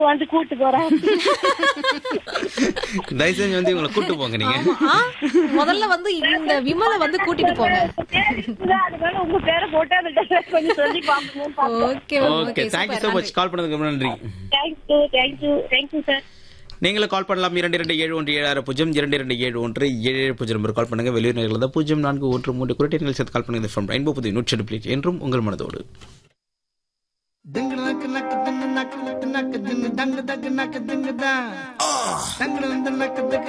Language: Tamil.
வந்து கூட்டு போறேன் தயவு செஞ்சு வந்து இவங்களை கூட்டு போங்க நீங்க ஆ, முதல்ல வந்து இந்த விமலை வந்து கூட்டிட்டு போங்க அதனால உங்க பேரை போட்டு அந்த dress கொஞ்சம் சொல்லி பாப்போம் okay okay thank you so much கால் பண்ணதுக்கு ரொம்ப நன்றி தேங்க்யூ தேங்க்யூ தேங்க்யூ சார் நீங்களும் கால் பண்ணலாம் இரண்டு இரண்டு ஏழு ஒன்று ஏழு ஆறு பூஜ்ஜியம் இரண்டு இரண்டு ஏழு ஒன்று ஏழு ஏழு பூஜ்ஜியம் நம்பர் கால் பண்ணுங்க வெளியூர் நேரில் தான் பூஜ்ஜியம் நான்கு ஒன்று மூன்று குரட்டியங்கள் சேர்த்து கால் பண்ணுங்க ஃப்ரம் ரெயின்போ புதிய நூற்றி ரெண்டு பிளேட் என்றும் உங்கள் மனதோடு Ding nak nak ding nak nak ding dang dang nak ding da. Dang dang nak ding